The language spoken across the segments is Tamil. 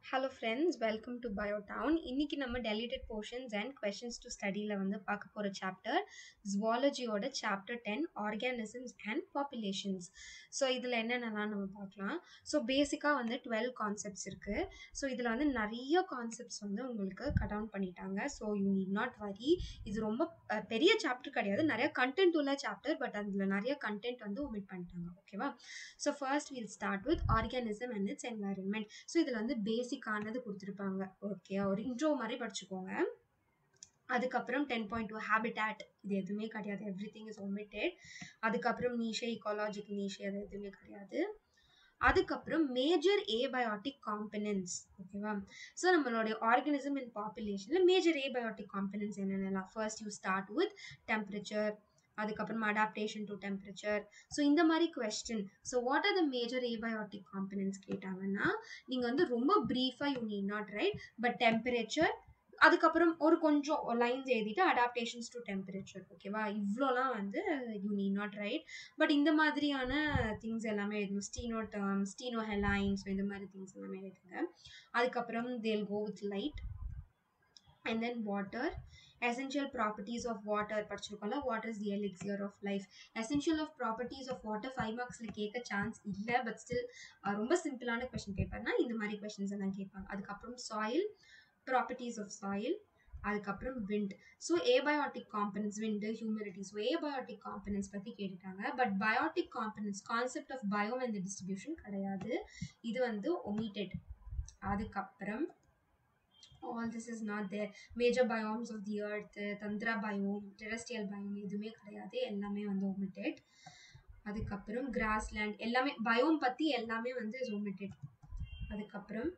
hello friends welcome to bio town இன்னைக்கு நம்ம deleted portions and questions to ஸ்டடியில் வந்து பார்க்க போகிற சாப்டர் ஜுவாலஜியோட chapter ten organisms and populations so இதில் என்னென்னலாம் நம்ம பார்க்கலாம் ஸோ பேசிக்காக வந்து டுவெல் கான்செப்ட்ஸ் இருக்குது ஸோ இதில் வந்து நிறைய கான்செப்ட்ஸ் வந்து உங்களுக்கு கட் டவுன் பண்ணிட்டாங்க so you need not worry இது ரொம்ப அஹ், பெரிய சாப்டர் கிடையாது நிறைய கண்டென்ட் உள்ள சாப்டர் பட் அதில் நிறைய கண்டென்ட் வந்து ஒமிட் பண்ணிட்டாங்க ஓகேவா so first will start with organism and its environment so இதில் வந்து பேசிக்கானது கொடுத்துருப்பாங்க ஓகே ஒரு இன்ட்ரோ மாதிரி படிச்சுக்கோங்க அதுக்கப்புறம் டென் பாயிண்ட் டூ ஹேபிட்டாட் இது எதுவுமே கிடையாது எவ்ரி திங் இஸ் ஒமிட்டட் அதுக்கப்புறம் நீஷே இக்காலஜிக்கல் நீஷே அது எதுவுமே கிடையாது அதுக்கப்புறம் மேஜர் ஏபயோட்டிக் காம்பனன்ட்ஸ் ஓகேவா ஸோ நம்மளுடைய ஆர்கனிசம் அண்ட் பாப்புலேஷனில் மேஜர் ஏபயோட்டிக் காம்பனன்ட்ஸ் என்னென்னலாம் first you start with temperature அதுக்கப்புறம் அடாப்டேஷன் டு டெம்பரேச்சர் ஸோ இந்த மாதிரி question so what are the major abiotic components கேட்டாங்கன்னா நீங்கள் வந்து ரொம்ப ப்ரீஃபாக you need not write but temperature அதுக்கப்புறம் ஒரு கொஞ்சம் லைன்ஸ் எழுதிட்டு அடாப்டேஷன்ஸ் டு டெம்பரேச்சர் ஓகேவா இவ்வளோலாம் வந்து you need not write but இந்த மாதிரியான திங்ஸ் எல்லாமே எழுதணும் ஸ்டீனோ டேர்ம் ஸ்டீனோ ஹெலைன்ஸ் இந்த மாதிரி திங்ஸ் எல்லாமே எழுதுங்க அதுக்கப்புறம் they'll go with light and then water essential properties of water படிச்சிருக்கோம்ல water is the elixir of life essential of properties of water five மார்க்ஸில் கேட்க சான்ஸ் இல்லை பட் ஸ்டில் ரொம்ப சிம்பிளான கொஷின் கேட்பாருன்னா இந்த மாதிரி கொஷின்ஸ் எல்லாம் கேட்பாங்க அதுக்கப்புறம் சாயில் ப்ராப்பர்ட்டிஸ் ஆஃப் சாயில் அதுக்கப்புறம் wind so abiotic components wind humidity so abiotic components பற்றி கேட்டுட்டாங்க but biotic components concept of bio and distribution கிடையாது இது வந்து ஒமிட்டட் அதுக்கப்புறம் all this is not there major biomes of the earth tundra biome terrestrial biome எதுவுமே கிடையாது எல்லாமே வந்து ஒமிட்டட் அதுக்கப்புறம் கிராஸ்லேண்ட் எல்லாமே பயோம் பற்றி எல்லாமே வந்து இஸ் ஒமிட்டட் அதுக்கப்புறம்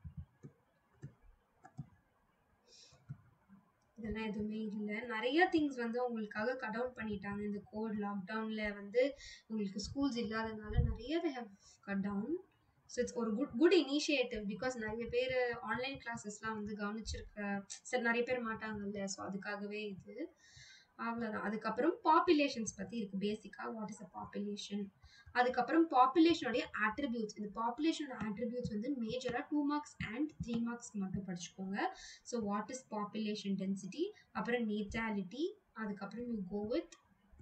இதெல்லாம் எதுவுமே இல்லை நிறைய திங்ஸ் வந்து உங்களுக்காக கட் டவுன் பண்ணிட்டாங்க இந்த கோட் லாக்டவுனில் வந்து உங்களுக்கு ஸ்கூல்ஸ் இல்லாதனால நிறைய they have cut down so it's ஒரு குட் குட் இனிஷியேட்டிவ் பிகாஸ் நிறைய பேர் ஆன்லைன் கிளாஸஸ்லாம் வந்து கவனிச்சிருக்க சரி நிறைய பேர் மாட்டாங்கல்ல ஸோ அதுக்காகவே இது அவ்வளோதான் அதுக்கப்புறம் பாப்புலேஷன்ஸ் பற்றி இருக்குது பேசிக்காக வாட் இஸ் அ பாப்புலேஷன் அதுக்கப்புறம் பாப்புலேஷனுடைய ஆட்ரிபியூட்ஸ் இந்த பாப்புலேஷனோட ஆட்ரிபியூட்ஸ் வந்து மேஜராக டூ மார்க்ஸ் அண்ட் த்ரீ மார்க்ஸ்க்கு மட்டும் படிச்சுக்கோங்க so what is population density அப்புறம் நேட்டாலிட்டி அதுக்கப்புறம் you go with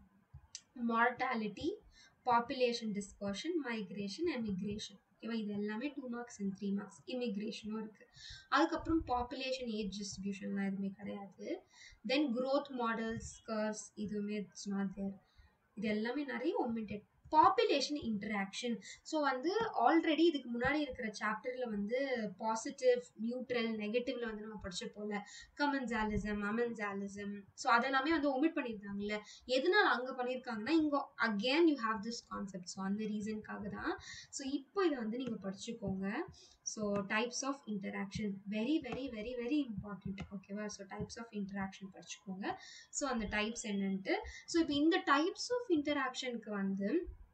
mortality population dispersion migration emigration ஓகேவா இது எல்லாமே two marks and three marks இமிக்ரேஷனும் இருக்குது அதுக்கப்புறம் பாப்புலேஷன் ஏஜ் டிஸ்ட்ரிபியூஷன்லாம் எதுவுமே கிடையாது தென் growth மாடல்ஸ் கர்வ்ஸ் இதுவுமே இட்ஸ் நாட் தேர் இது எல்லாமே நிறைய ஒமிட்டட் பாப்புலேஷன் இன்டராக்ஷன் ஸோ வந்து ஆல்ரெடி இதுக்கு முன்னாடி இருக்கிற சாப்டரில் வந்து பாசிட்டிவ் நியூட்ரல் நெகட்டிவ்ல வந்து நம்ம படிச்சிருப்போம்ல கமன்சாலிசம் அமன்சாலிசம் ஸோ அதெல்லாமே வந்து ஒமிட் பண்ணியிருந்தாங்கல்ல எதனால அங்கே பண்ணியிருக்காங்கன்னா இங்கே again you have this concept so அந்த ரீசனுக்காக தான் ஸோ இப்போ இதை வந்து நீங்கள் படிச்சுக்கோங்க so types of interaction very very very very important ஓகேவா ஸோ டைப்ஸ் ஆஃப் இன்டராக்ஷன் படிச்சுக்கோங்க ஸோ அந்த டைப்ஸ் என்னன்ட்டு ஸோ இப்போ இந்த டைப்ஸ் ஆஃப் இன்டராக்ஷனுக்கு வந்து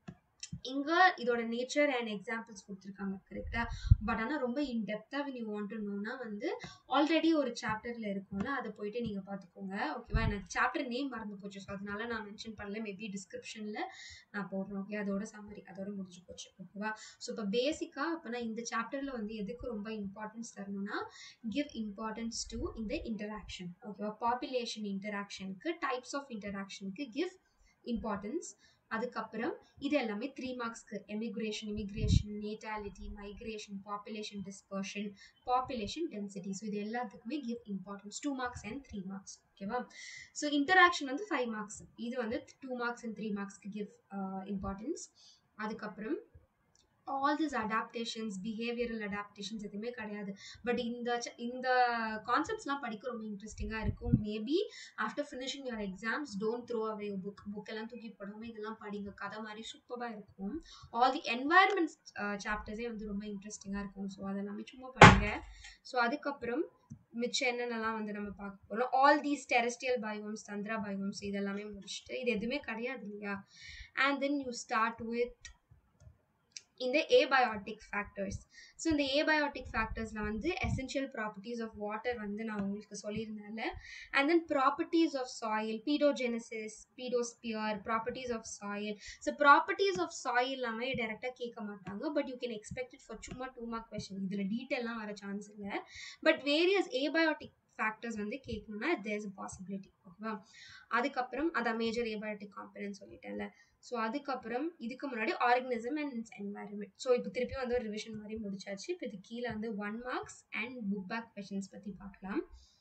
இங்கே இதோட நேச்சர் அண்ட் எக்ஸாம்பிள்ஸ் கொடுத்துருக்காங்க கரெக்டாக பட் ஆனால் ரொம்ப இன்டெப்த்தாக நீ வாண்ட் நோனா வந்து ஆல்ரெடி ஒரு சாப்டரில் இருக்கும்ல அதை போயிட்டு நீங்கள் பார்த்துக்கோங்க ஓகேவா எனக்கு சாப்டர் நேம் மறந்து போச்சு ஸோ அதனால நான் மென்ஷன் பண்ணல மேபி டிஸ்கிரிப்ஷனில் நான் போடுறேன் ஓகே அதோட சம்மரி அதோட முடிஞ்சு போச்சு ஓகேவா ஸோ இப்போ பேசிக்காக இப்போ நான் இந்த சாப்டரில் வந்து எதுக்கு ரொம்ப இம்பார்ட்டன்ஸ் தரணும்னா கிவ் இம்பார்ட்டன்ஸ் டு இந்த இன்டராக்ஷன் ஓகேவா பாப்புலேஷன் இன்டராக்ஷனுக்கு டைப்ஸ் ஆஃப் இன்டராக்ஷனுக்கு கிவ் இம்பார்ட்டன்ஸ் அதுக்கப்புறம் இது எல்லாமே த்ரீ மார்க்ஸ்க்கு emigration immigration natality migration population dispersion population density so இது எல்லாத்துக்குமே give importance two marks and three marks ஓகேவா ஸோ இன்டராக்ஷன் வந்து ஃபைவ் மார்க்ஸ் இது வந்து டூ மார்க்ஸ் அண்ட் த்ரீ மார்க்ஸ்க்கு கிவ் இம்பார்ட்டன்ஸ் அதுக்கப்புறம் all this adaptations behavioural adaptations எதுவுமே கிடையாது பட் இந்த ச்ச- இந்த கான்செப்ட்ஸ்லாம் படிக்க ரொம்ப இன்ட்ரெஸ்டிங்காக இருக்கும் maybe after finishing your exams don't throw away book book எல்லாம் தூக்கி போடாமல் இதெல்லாம் படிங்க கதை மாதிரி சூப்பராக இருக்கும் ஆல் தி என்வாயர்மெண்ட் சாப்டர்ஸே வந்து ரொம்ப இன்ட்ரெஸ்டிங்காக இருக்கும் ஸோ அதெல்லாமே சும்மா படிங்க ஸோ அதுக்கப்புறம் மிச்சம் என்னென்னலாம் வந்து நம்ம பார்க்க போகிறோம் all these terrestrial biomes tundra biomes இதெல்லாமே முடிச்சுட்டு இது எதுவுமே கிடையாது இல்லையா and then you start with இந்த ஏபயோட்டிக் ஃபேக்டர்ஸ் ஸோ இந்த ஏபயோட்டிக் ஃபேக்டர்ஸில் வந்து எசென்ஷியல் ப்ராப்பர்ட்டிஸ் ஆஃப் வாட்டர் வந்து நான் உங்களுக்கு சொல்லியிருந்தேன்ல and then properties of soil pedogenesis pedosphere properties of soil so properties of soil எல்லாமே டேரெக்டாக கேட்க மாட்டாங்க but you can expect it for சும்மா டூ மார்க் கொஷின் இதில் டீட்டெயிலாம் வர சான்ஸ் இல்லை பட் வேரியஸ் ஏபயோட்டிக் ஃபேக்டர்ஸ் வந்து கேட்கணும்னா தேர்ஸ் அ பாசிபிலிட்டி ஓகேவா அதுக்கப்புறம் அதான் மேஜர் ஏபயோட்டிக் காம்பனன்ட் சொல்லிட்டேன்ல ஸோ அதுக்கப்புறம் இதுக்கு முன்னாடி organism and its environment so இப்போ திருப்பி வந்து ஒரு ரிவிஷன் மாதிரி முடிச்சாச்சு இப்போ இது கீழே வந்து one marks and book back questions பற்றி பார்க்கலாம்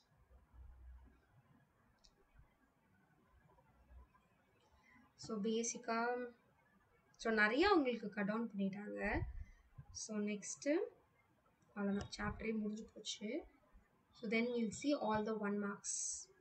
ஸோ பேசிக்காக ஸோ நிறையா உங்களுக்கு கட் டவுன் பண்ணிட்டாங்க ஸோ நெக்ஸ்ட்டு அவ்வளோதான் சாப்டரே முடிஞ்சு போச்சு so then will see all the one marks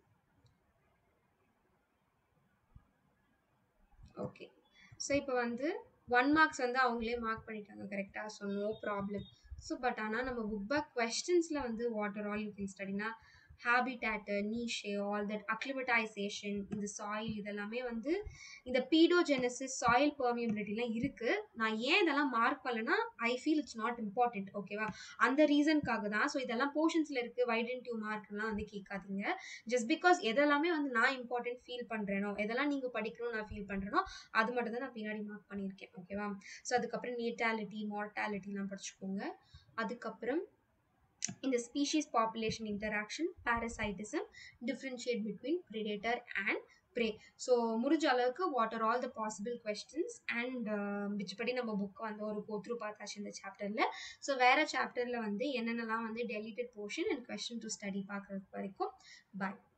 okay so இப்போ வந்து ஒன் மார்க்ஸ் வந்து அவங்களே மார்க் பண்ணிட்டாங்க கரெக்டாக so no problem so but ஆனால் நம்ம புக் பேக் கொஸ்டின்ஸில் வந்து வாட்டர் ஆல் யூ கேன் ஸ்டடினா habitat niche all that acclimatisation இந்த சாயில் இதெல்லாமே வந்து இந்த பீடோஜெனசிஸ் சாயில் பெர்மியபிலிட்டிலாம் இருக்குது நான் ஏன் இதெல்லாம் மார்க் பண்ணலன்னா I feel it's not important ஓகேவா அந்த ரீசனுக்காக தான் ஸோ இதெல்லாம் போர்ஷன்ஸில் இருக்குது வைடன் டியூ மார்க்லாம் வந்து கேட்காதீங்க ஜஸ்ட் பிகாஸ் எதெல்லாமே வந்து நான் இம்பார்ட்டன்ட் ஃபீல் பண்ணுறேனோ எதெல்லாம் நீங்கள் படிக்கணும் நான் ஃபீல் பண்ணுறேனோ அது மட்டும் தான் நான் பின்னாடி மார்க் பண்ணியிருக்கேன் ஓகேவா ஸோ அதுக்கப்புறம் நேட்டாலிட்டி மார்டாலிட்டிலாம் படிச்சுக்கோங்க அதுக்கப்புறம் இந்த species population interaction parasitism differentiate between predator and prey so முடிஞ்ச அளவுக்கு what are all the possible questions and மிச்சப்படி நம்ம புக்கை வந்து ஒரு கோத்ரூ பார்த்தாச்சு இந்த சாப்டரில் ஸோ வேறு சாப்டரில் வந்து என்னென்னலாம் வந்து deleted portion and question to study பார்க்குறது வரைக்கும் பாய்